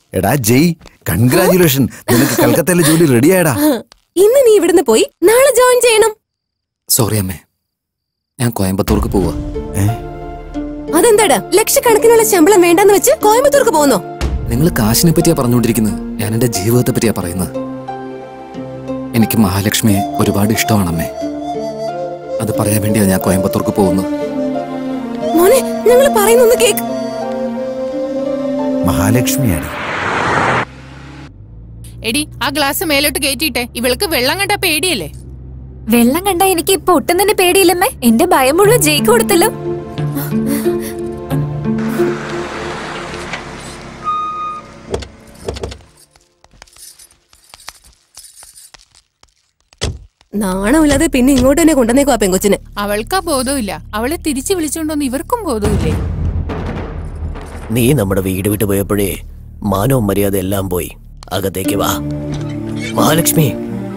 എടാ ജയ് കൺഗ്രാചുലേഷൻ നിനക്ക് കൽക്കത്തയിലെ ജോലി റെഡിയായടാ ഇന്ന് നീ ഇവിടുന്ന് പോയി നാളെ ജോയിൻ ചെയ്യണം സോറി അമ്മേ ഞാൻ കോയമ്പത്തൂർക്ക് പോവാ അതെന്താടാ ലക്ഷക്കണക്കിനുള്ള ശമ്പളം വേണ്ടെന്ന് വെച്ച് കോയമ്പത്തൂർക്ക് പോകുന്നോ നിങ്ങൾ കാശിനെ പറ്റിയാ പറഞ്ഞുകൊണ്ടിരിക്കുന്നത് ഞാൻ എന്റെ ജീവിതത്തെ പറ്റിയാ പറയുന്നത് എനിക്ക് മഹാലക്ഷ്മിയെ ഒരുപാട് ഇഷ്ടമാണ് അമ്മേ അത് പറയാൻ വേണ്ടിയാ ഞാൻ കോയമ്പത്തൂർക്ക് പോകുന്നത് മോനെ ഞങ്ങൾ പറയുന്നൊന്ന് കേക്ക് മഹാലക്ഷ്മിയാണ് എടി ആ ഗ്ലാസ് മേലോട്ട് കയറ്റിയിട്ടെ ഇവൾക്ക് വെള്ളം കണ്ട പേടിയല്ലേ വെള്ളം കണ്ട എനിക്ക് ഇപ്പൊ ഒട്ടും തന്നെ പേടിയില്ലമ്മേ എന്റെ ഭയം മുഴുവൻ ജയിക്ക് കൊടുത്തല്ലോ നാണമില്ലാതെ പിന്നെ ഇങ്ങോട്ട് തന്നെ കൊണ്ടുവന്നേക്കോ ആ പെങ്കൊച്ചിന് അവൾക്കാ ബോധമില്ല അവളെ തിരിച്ചു വിളിച്ചോണ്ടോന്ന് ഇവർക്കും ബോധമില്ലേ നീ നമ്മുടെ വീട് വിട്ടു പോയപ്പോഴേ മാനവും മര്യാദ എല്ലാം പോയി അകത്തേക്ക് വാ മഹാലക്ഷ്മി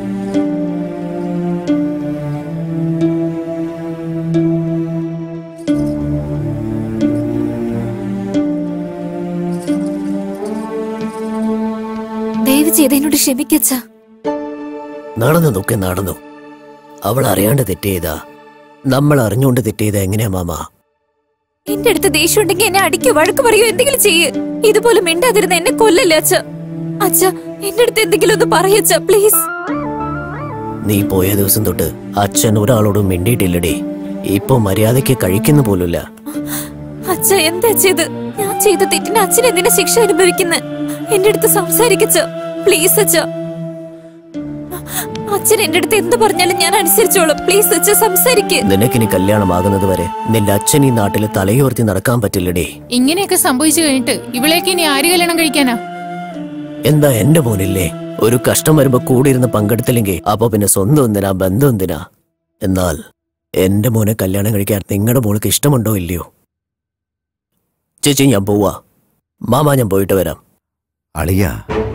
ദയവ് ചെയ്ത് എന്നോട് ക്ഷമിക്കച്ച നടന്നു നോക്കെ നടന്നു അവൾ അറിയാണ്ട് തെറ്റെയ്താ നമ്മൾ അറിഞ്ഞുകൊണ്ട് തെറ്റെയ്താ എങ്ങനെയാ മാമ എന്റെ അടുത്ത് ദേഷ്യം ഉണ്ടെങ്കിൽ എന്നെ അടിക്കോ വഴക്ക് പറയോ എന്തെങ്കിലും ചെയ്യ് ഇതുപോലെ മിണ്ടാതിരുന്ന എന്നെ കൊല്ലല്ലേ അച്ഛ അച്ഛ എന്റെ അടുത്ത് എന്തെങ്കിലും ഒന്ന് പറയച്ച പ്ലീസ് നീ പോയ ദിവസം തൊട്ട് അച്ഛൻ ഒരാളോടും മിണ്ടിയിട്ടില്ലടേ ഇപ്പൊ മര്യാദയ്ക്ക് കഴിക്കുന്ന പോലുമില്ല അച്ഛ എന്താ ചെയ്ത് ഞാൻ ചെയ്ത തെറ്റിന് അച്ഛൻ എന്തിനാ ശിക്ഷ അനുഭവിക്കുന്നത് എന്റെ അടുത്ത് സംസാരിക്കച്ച പ്ലീസ് അച്ഛ അച്ഛൻ എന്റെ അടുത്ത് എന്ത് പറഞ്ഞാലും ഞാൻ അനുസരിച്ചോളും പ്ലീസ് അച്ഛ സംസാരിക്ക് നിനക്കിനി കല്യാണമാകുന്നത് വരെ നിന്റെ അച്ഛൻ ഈ നാട്ടിൽ തലയോർത്തി നടക്കാൻ പറ്റില്ലടേ ഇങ്ങനെയൊക്കെ സംഭവിച്ചു കഴിഞ്ഞിട്ട് ഇവളേക്ക് ഇനി ആര് കല്യാണം കഴിക്കാനാ എന്താ എന്റെ മോനില്ലേ ഒരു കഷ്ടം വരുമ്പോ കൂടിയിരുന്ന് പങ്കെടുത്തില്ലെങ്കിൽ അപ്പൊ പിന്നെ സ്വന്തം എന്തിനാ ബന്ധം എന്തിനാ എന്നാൽ എന്റെ മോനെ കല്യാണം കഴിക്കാൻ നിങ്ങളുടെ മോൾക്ക് ഇഷ്ടമുണ്ടോ ഇല്ലയോ ചേച്ചി ഞാൻ പോവാ മാമാ ഞാൻ പോയിട്ട് വരാം അളിയ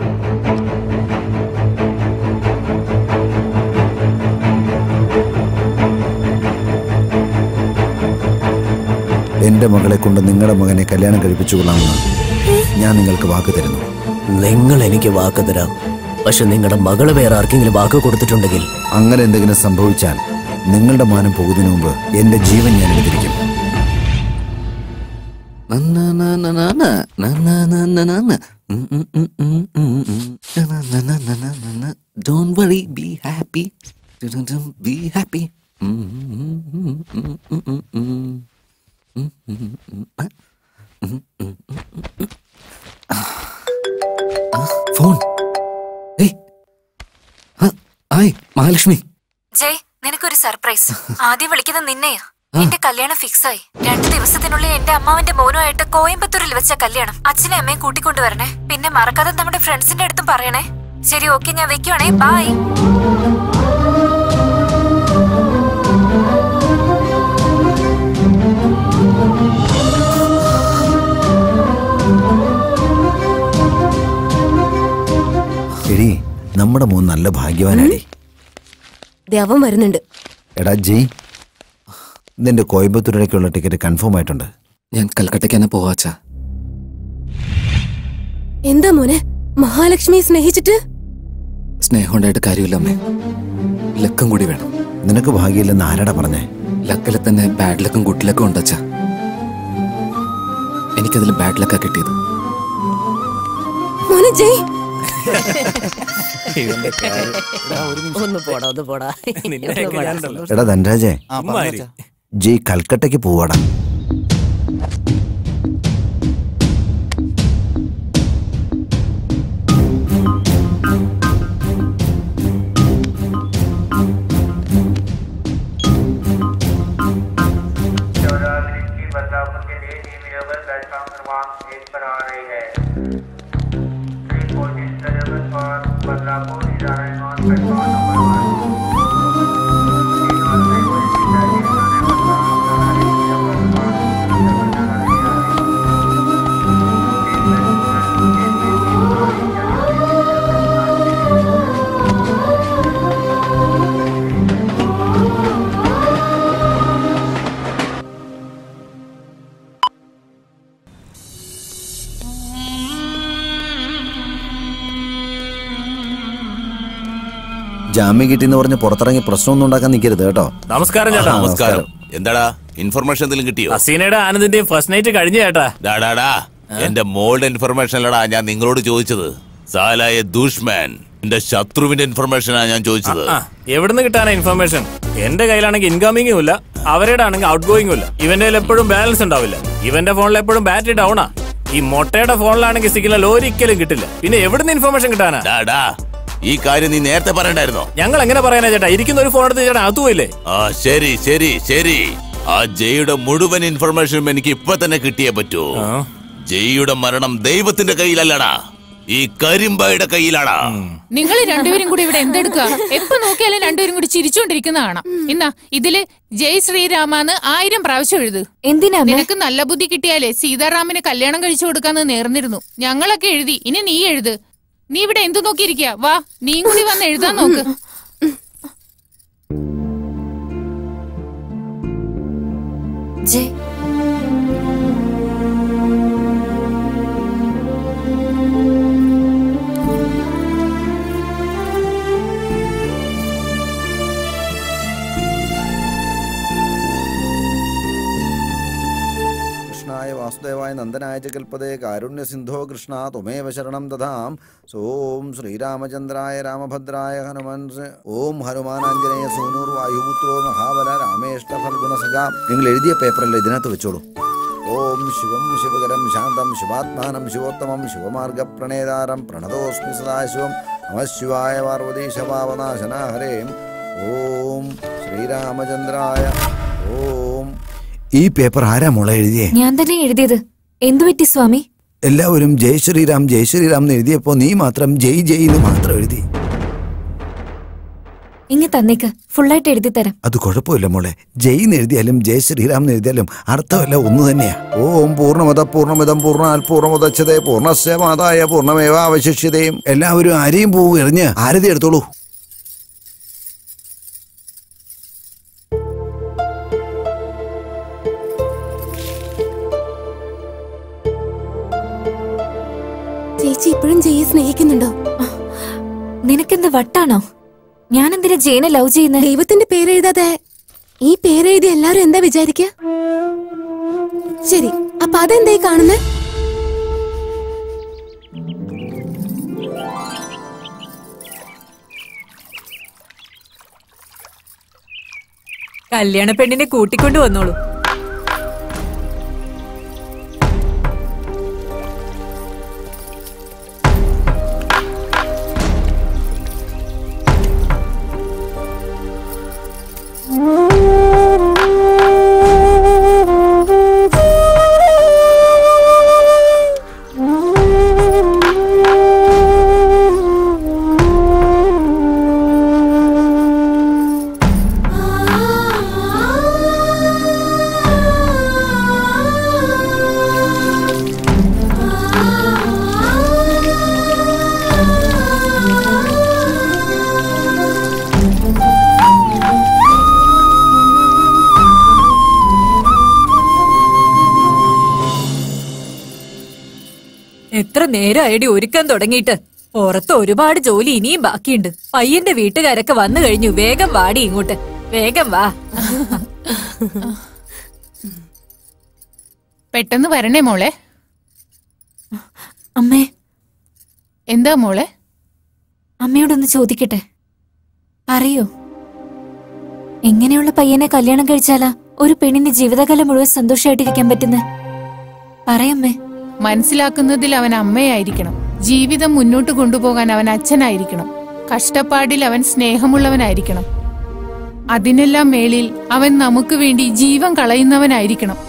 എന്റെ മകളെ കൊണ്ട് നിങ്ങളുടെ മകനെ കല്യാണം കഴിപ്പിച്ചു കൊള്ളാമെന്ന് ഞാൻ നിങ്ങൾക്ക് വാക്ക് തരുന്നു നിങ്ങൾ എനിക്ക് വാക്ക് തരാം പക്ഷെ നിങ്ങളുടെ മകള് വേറെ ആർക്കെങ്കിലും വാക്ക് കൊടുത്തിട്ടുണ്ടെങ്കിൽ അങ്ങനെ എന്തെങ്കിലും സംഭവിച്ചാൽ നിങ്ങളുടെ മാനം പോകുന്നതിന് മുമ്പ് എന്റെ ജീവൻ ഞാൻ എടുത്തിരിക്കും Don't worry, be happy. Be happy. Phone ഏയ് ആ, ഹായ് മഹാലക്ഷ്മി ജയ് നിനക്കൊരു സർപ്രൈസ് ആദ്യം വിളിക്കുന്നത് നിന്നെയാ എന്റെ കല്യാണം ഫിക്സ് ആയി രണ്ടു ദിവസത്തിനുള്ളിൽ എന്റെ അമ്മാവന്റെ മോനുമായിട്ട് കോയമ്പത്തൂരിൽ വെച്ച കല്യാണം അച്ഛനെ അമ്മയും കൂട്ടിക്കൊണ്ടുവരണേ പിന്നെ മറക്കാതെ നമ്മുടെ ഫ്രണ്ട്സിന്റെ അടുത്തും പറയണേ ശരി ഓക്കെ ഞാൻ വെക്കുവാണേ ബൈ എടി നമ്മുടെ മോൻ നല്ല ഭാഗ്യവാനാടി ദേ അവൻ വരുന്നുണ്ട് എടാ ജയ് നിന്റെ കോയമ്പത്തൂരിലേക്കുള്ള ടിക്കറ്റ് കൺഫേം ആയിട്ടുണ്ട് ഞാൻ കൽക്കട്ടയ്ക്ക് തന്നെ പോവാച്ചാ എന്താ മോനെ മഹാലക്ഷ്മിയെ സ്നേഹിച്ചിട്ട് സ്നേഹം ഉണ്ടായിട്ട് കാര്യമില്ല അമ്മേ ലക്കും കൂടി വേണം നിനക്ക് ഭാഗ്യമില്ലെന്ന് ആരാടാ പറഞ്ഞേ ലക്കിൽ തന്നെ ബാഡ് ലക്കും ഗുഡ് ലക്കും ഉണ്ടച്ച എനിക്കതിൽ ബാഡ് ലക്കാ കിട്ടിയത് മോനെ ജയ് ഒന്ന് പോടാ ഒന്ന് പോടാ എടാ ധനരാജേ ജയ് കൽക്കട്ടയ്ക്ക് പോവാടാ चौरासी की बदलाव के लिए नीम प्लेटफॉर्म क्रमांक एक पर आ रही है three fourteen service for Badlapur is arriving on platform number one तीन और छह बजे की टाइमिंग जाने वाला चौरासी की प्लेटफॉर्म सेवन जा रही है ജാമ്യം കിട്ടിയെന്ന് പറഞ്ഞ് പുറത്തിറങ്ങി പ്രശ്നമൊന്നും ഉണ്ടാക്കാൻ നിൽക്കരുത് കേട്ടോ നമസ്കാരം ചേട്ടാ ആ, നമസ്കാരം എന്താടാ ഇൻഫർമേഷൻ എന്തെങ്കിലും കിട്ടിയോ ഹസീനയുടെ ആനന്ദിന്റെയും ഫസ്റ്റ് നൈറ്റ് കഴിഞ്ഞ ചേട്ടാ ഡാടാടാ എന്റെ മോളുടെ ഇൻഫർമേഷൻ അല്ലടാ ഞാൻ നിങ്ങളോട് ചോദിച്ചത് സാലായ ദുഷ്മാൻ എന്റെ ശത്രുവിന്റെ ഇൻഫർമേഷനാ ഞാൻ ചോദിച്ചത് ആ എവിടുന്ന് കിട്ടാനാ ഇൻഫർമേഷൻ എന്റെ കയ്യിലാണെങ്കിൽ ഇൻകമിങ്ങും ഇല്ല അവരുടെ ആണെങ്കിൽ ഔട്ട് ഗോയിങ്ങും ഇല്ല ഇവന്റെ കയ്യിൽ എപ്പോഴും ബാലൻസ് ഉണ്ടാവില്ല ഇവന്റെ ഫോണിൽ എപ്പോഴും ബാറ്ററി ഡൗണാ ഈ മൊട്ടയുടെ ഫോണിലാണെങ്കിൽ സിഗ്നൽ ഒരിക്കലും കിട്ടില്ല പിന്നെ എവിടുന്ന് ഇൻഫർമേഷൻ കിട്ടാനാ ഡാടാ ഈ കാര്യം നീ നേരത്തെ പറയണ്ടായിരുന്നോ ഞങ്ങൾ എങ്ങനെ പറയാനാ ചേട്ടാ ഇരിക്കുന്ന ഒരു ഫോൺ എടുത്ത് ചേട്ടാ അതുമില്ലേ ആ ശരി ശരി ശരി ആ ജയുടെ മുഴുവൻ ഇൻഫർമേഷനും എനിക്ക് ഇപ്പൊ തന്നെ കിട്ടിയേ പറ്റൂ ജയുടെ മരണം ദൈവത്തിന്റെ കയ്യിലല്ലടാ ഈ കരിമ്പായുടെ കയ്യിലാടാ നിങ്ങൾ രണ്ടുപേരും കൂടി ഇവിടെ എന്തെടുക്കുക എപ്പോ നോക്കിയാലും രണ്ടുപേരും കൂടി ചിരിച്ചോണ്ടിരിക്കുന്ന കാണാം ഇന്നാ ഇതില് ജയ് ശ്രീരാമാന്ന് ആയിരം പ്രാവശ്യം എഴുത് എന്തിനാ അമ്മേ? നിനക്ക് നല്ല ബുദ്ധി കിട്ടിയാലേ സീതാറാമിന് കല്യാണം കഴിച്ചു കൊടുക്കാന്ന് നേർന്നിരുന്നു ഞങ്ങളൊക്കെ എഴുതി ഇനി നീ എഴുത് നീ ഇവിടെ എന്തു നോക്കിയിരിക്കുക വാ നീയും കൂടി വന്ന് എഴുതാൻ നോക്ക് ജയ് കൃഷ്ണായ വാസുദേവായ നന്ദനായ ച കൽപ്പതേ കാരുണ്യ സിന്ധോ കൃഷ്ണ ത്വമേവ ശരണം ദധാം സോം ശ്രീരാമചന്ദ്രായ രാമഭദ്രായ ഹനുമാൻ സ- ഓം ഹനുമാനാഞ്ജനേയ സൂനൂർ വായുപുത്രോ മഹാബല രാമേഷ്ട ഫൽഗുണ സഖാ നിങ്ങൾ എഴുതിയ പേപ്പറല്ല ഇതിനകത്ത് വെച്ചോളൂ ഓം ശിവം ശിവകരം ശാന്തം ശിവാത്മാനം ശിവോത്തമം ശിവമാർഗ പ്രണേതാരം പ്രണതോസ്മി സദാശിവം നമശിവായ പാർവതീശപാവനാശന ഹരേ ഓം ശ്രീരാമചന്ദ്രായ ഓം ഈ പേപ്പർ ആരാ മോളെ എഴുതിയേ ഞാൻ തന്നെ എഴുതിയത് എന്തു പറ്റി സ്വാമി എല്ലാവരും ജയ് ശ്രീറാം ജയ് ശ്രീറാം എന്ന് എഴുതിയപ്പോ നീ മാത്രം ജയ് ജയ് എന്ന് മാത്രം എഴുതി ഇങ്ങ് തന്നേക്ക് ഫുള്ളായിട്ട് എഴുതി തരാം അത് കുഴപ്പമില്ല മോളെ ജയ് എന്ന് എഴുതിയാലും ജയ് ശ്രീറാം എന്ന് എഴുതിയാലും അർത്ഥമല്ല ഒന്ന് തന്നെയാ ഓം പൂർണ്ണമത പൂർണ്ണമിതം പൂർണ്ണാൽ പൂർണ്ണമുദച്ഛതേ പൂർണ്ണസ്യമാതായ പൂർണ്ണമേവ അവശിഷ്യതയും എല്ലാവരും ആരെയും പൂവ് എറിഞ്ഞ് ആരതി എടുത്തോളൂ ചേച്ചി ഇപ്പോഴും ജയെ സ്നേഹിക്കുന്നുണ്ടോ നിനക്കെന്ത് വട്ടാണോ ഞാൻ എന്തിനാ ജയനെ ലവ് ചെയ്യുന്നത് ദൈവത്തിന്റെ പേരെഴുതാതെ ഈ പേരെഴുതി എല്ലാരും എന്താ വിചാരിക്ക ശരി അപ്പൊ അതെന്തായി കാണുന്നേ കല്യാണ പെണ്ണിനെ കൂട്ടിക്കൊണ്ടു വന്നോളൂ എത്ര നേരമായടി ഒരുക്കാൻ തുടങ്ങിയിട്ട് പുറത്ത് ഒരുപാട് ജോലി ഇനിയും ബാക്കിയുണ്ട് പയ്യന്റെ വീട്ടുകാരൊക്കെ വന്നു കഴിഞ്ഞു വേഗം വാടി ഇങ്ങോട്ട് വേഗം വാ പെട്ടെന്ന് വരണേ മോളെ അമ്മേ എന്താ മോളെ അമ്മയോടൊന്ന് ചോദിക്കട്ടെ പറയൂ എങ്ങനെയുള്ള പയ്യനെ കല്യാണം കഴിച്ചാലാ ഒരു പെണ്ണിന് ജീവിതകാലം മുഴുവൻ സന്തോഷമായിട്ടിരിക്കാൻ പറ്റുന്നേ പറയമ്മേ മനസ്സിലാക്കുന്നതിൽ അവൻ അമ്മയായിരിക്കണം ജീവിതം മുന്നോട്ട് കൊണ്ടുപോകാൻ അവൻ അച്ഛനായിരിക്കണം കഷ്ടപ്പാടിൽ അവൻ സ്നേഹമുള്ളവനായിരിക്കണം അതിനെല്ലാം മേളിൽ അവൻ നമുക്ക് വേണ്ടി ജീവൻ കളയുന്നവനായിരിക്കണം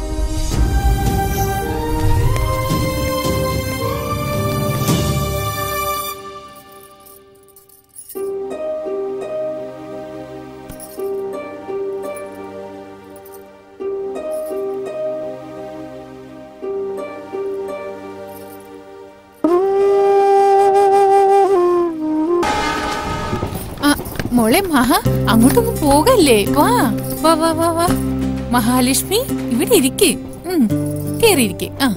ആ, മോളെ മഹാ അങ്ങോട്ടൊന്നും പോകല്ലേ വാ വാ വാ വാ വാ മഹാലക്ഷ്മി ഇവിടെ ഇരിക്കേ കേറിയിരിക്കേ ആ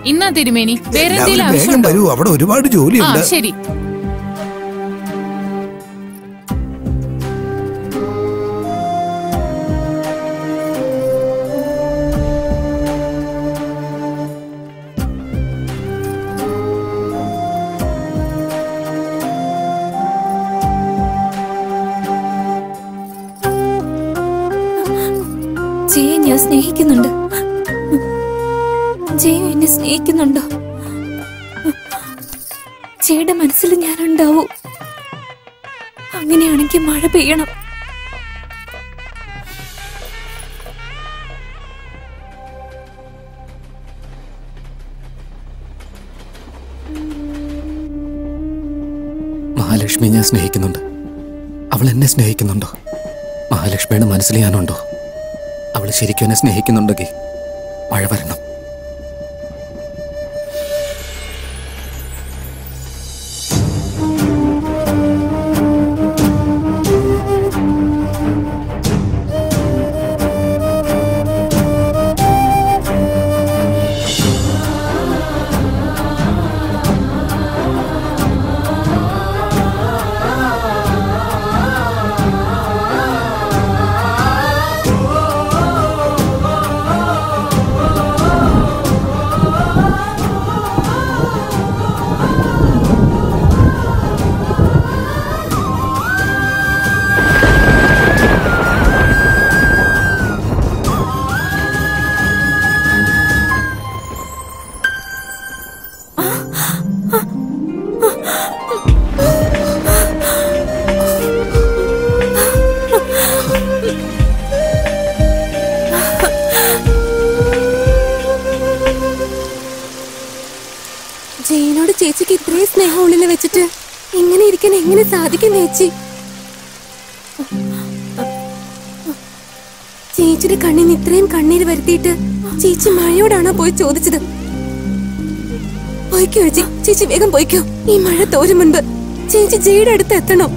ഇന്നാ തിരുമേനി വേറെ എന്തെങ്കിലും എല്ലാവരും വേഗം ആവശ്യമുണ്ടോ വരൂ അവിടെ ഒരുപാട് ആ ജോലിയുണ്ട് ശരി ജയെ ഞാൻ സ്നേഹിക്കുന്നുണ്ട് ജയ എന്നെ സ്നേഹിക്കുന്നുണ്ടോ ജയുടെ മനസ്സിൽ ഞാനുണ്ടാവൂ അങ്ങനെയാണെങ്കിൽ മഴ പെയ്യണം മഹാലക്ഷ്മി ഞാൻ സ്നേഹിക്കുന്നുണ്ട് അവൾ എന്നെ സ്നേഹിക്കുന്നുണ്ടോ മഹാലക്ഷ്മിയുടെ മനസ്സിൽ ഞാനുണ്ടോ അവൾ ശരിക്കും എന്നെ സ്നേഹിക്കുന്നുണ്ടെങ്കിൽ മഴ വരണം ജയനോട് ചേച്ചിക്ക് ഇത്രയും സ്നേഹം ഉള്ളിൽ വെച്ചിട്ട് ഇങ്ങനെ ഇരിക്കാൻ എങ്ങനെ സാധിക്കും ചേച്ചി ചേച്ചിയുടെ കണ്ണിന് ഇത്രയും കണ്ണീര് വരുത്തിയിട്ട് ചേച്ചി മഴയോടാണോ പോയി ചോദിച്ചത് പോയിക്കോ ചേച്ചി ചേച്ചി വേഗം പോയിക്കോ ഈ മഴ തോരും മുൻപ് ചേച്ചി ജയുടെ അടുത്ത് എത്തണം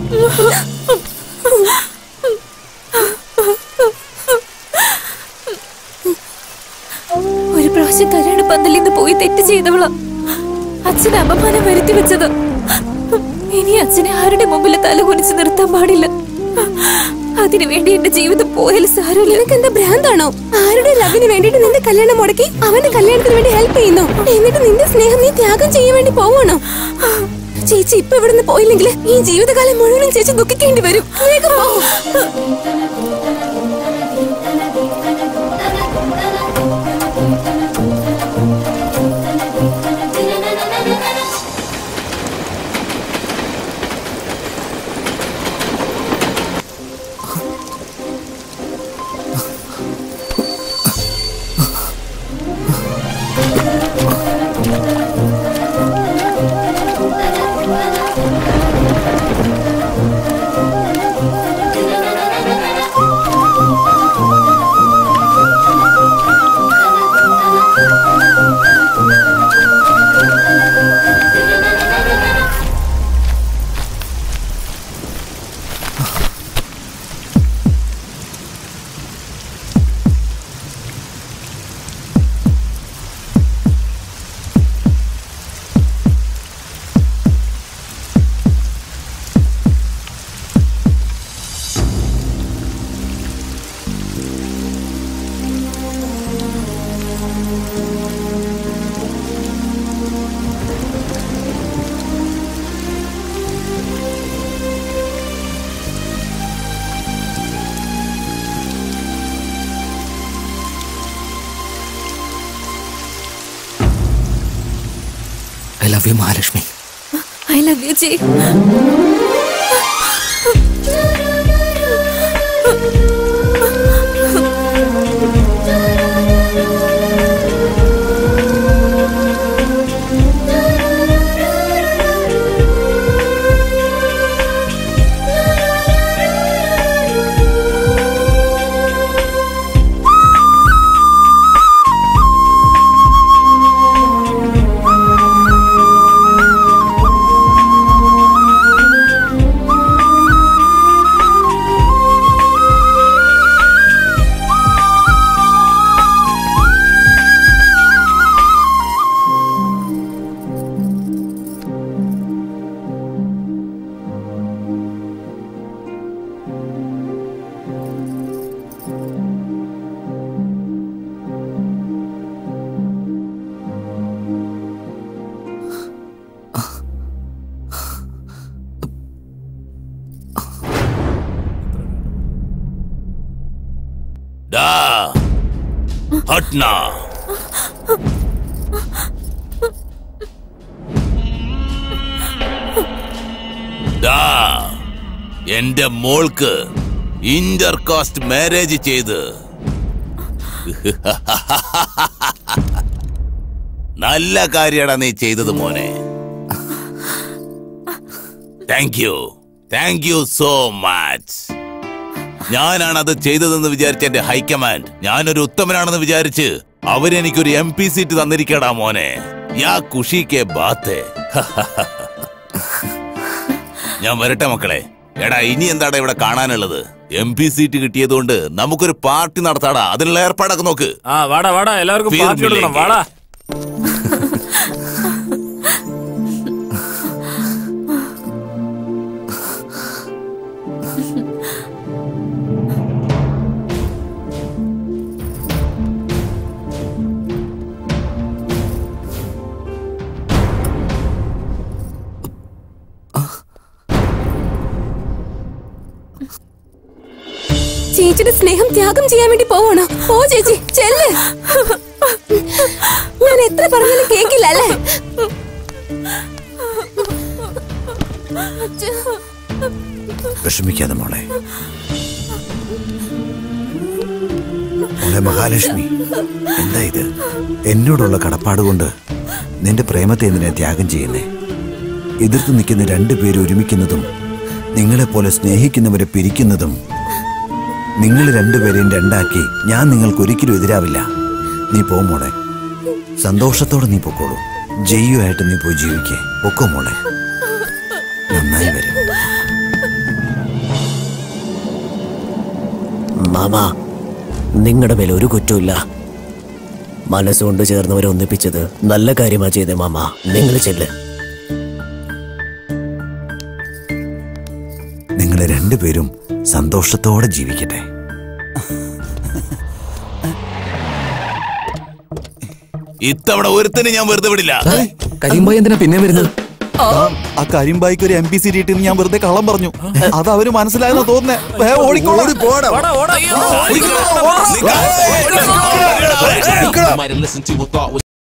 ഒരു പ്രാവശ്യം കല്യാണ പന്തലിൽ നിന്ന് പോയി തെറ്റ് ചെയ്തവളാ അച്ഛന് അപമാനം വരുത്തി വെച്ചത് ഇനി അച്ഛനെ ആരുടെ മുമ്പിൽ തല കുനിച്ച് നിർത്താൻ പാടില്ല അതിനു വേണ്ടി എന്റെ ജീവിതം പോയാൽ സാരമില്ല നിനക്ക് എന്താ ഭ്രാന്താണോ ആരുടെ ലവിന് വേണ്ടിട്ട് നിന്റെ കല്യാണം മുടക്കി അവന്റെ കല്യാണത്തിന് വേണ്ടി ഹെൽപ്പ് ചെയ്യുന്നു എന്നിട്ട് നിന്റെ സ്നേഹം നീ ത്യാഗം ചെയ്യാൻ വേണ്ടി പോവാണോ ചേച്ചി ഇപ്പൊ ഇവിടുന്ന് പോയില്ലെങ്കിൽ ഈ ജീവിതകാലം മുഴുവനും ചേച്ചി ദുഃഖിക്കേണ്ടി വരും വേഗം പോ I love you Mahalakshmi I love you ജയ് ദാ ഹട്ന ദാ എന്റെ മോൾക്ക് ഇന്റർ കാസ്റ്റ് മാരേജ് ചെയ്ത് നല്ല കാര്യടാ നീ ചെയ്തത് മോനെ thank you thank you so much ഞാനാണ് അത് ചെയ്തതെന്ന് വിചാരിച്ച എന്റെ ഹൈക്കമാൻഡ് ഞാനൊരു ഉത്തമനാണെന്ന് വിചാരിച്ച് അവരെനിക്കൊരു എം പി സീറ്റ് തന്നിരിക്കടാ മോനെ യാ കുഷിക്കെ ബാത്തേ ഞാൻ വരട്ടെ മക്കളെ എടാ ഇനി എന്താടാ ഇവിടെ കാണാനുള്ളത് എം പി സീറ്റ് കിട്ടിയതുകൊണ്ട് നമുക്കൊരു പാർട്ടി നടത്താടാ അതിനുള്ള ഏർപ്പാടൊക്കെ നോക്ക് ആ വാടാ വാടാ എല്ലാവർക്കും പാർട്ടി കൊടുക്കണം വാടാ ചേച്ചിയുടെ സ്നേഹം ത്യാഗം ചെയ്യാൻ വേണ്ടി പോവാണോ പോ ചേച്ചി ചെല്ല് ഞാൻ എത്ര പറഞ്ഞാലും കേക്കില്ല അല്ലേ വിഷമിക്കാതെ മോളെ മോളെ മഹാലക്ഷ്മി എന്താ ഇത് എന്നോടുള്ള കടപ്പാട് കൊണ്ട് നിന്റെ പ്രേമത്തെ എന്തിനാ ത്യാഗം ചെയ്യുന്നേ എതിർത്ത് നിൽക്കുന്ന രണ്ടുപേരും ഒരുമിക്കുന്നതും നിങ്ങളെപ്പോലെ സ്നേഹിക്കുന്നവരെ പിരിക്കുന്നതും നിങ്ങൾ രണ്ടുപേരെയും രണ്ടാക്കി ഞാൻ നിങ്ങൾക്ക് ഒരിക്കലും എതിരാവില്ല നീ പോ മോളെ സന്തോഷത്തോടെ നീ പൊക്കോളൂ ജയ്യുമായിട്ട് നീ പോയി ജീവിക്കേ പൊക്കോ മോളെ നന്നായി വരും മാമ നിങ്ങളുടെ മേലെ ഒരു കുറ്റമില്ല മനസ്സുകൊണ്ട് ചേർന്നവരെ ഒന്നിപ്പിച്ചത് നല്ല കാര്യമാ ചെയ്തേ മാമ നിങ്ങൾ ചെല്ല് നിങ്ങൾ രണ്ടുപേരും സന്തോഷത്തോടെ ജീവിക്കട്ടെ ഇത്തവണ ഒരുത്തനെ ഞാൻ വെറുതെ വിടില്ല കരിമ്പായി എന്തിനാ പിന്നെ വരുന്നത് ആ കരിമ്പായിക്ക് ഒരു എം പി സി കിട്ടിയെന്ന് ഞാൻ വെറുതെ കള്ളം പറഞ്ഞു അത് അവര് മനസ്സിലായെന്ന് തോന്നുന്നേ വേഗം ഓടിക്കോളാം വാടാ ഓടാ നിക്ക. Might have listened to a thought was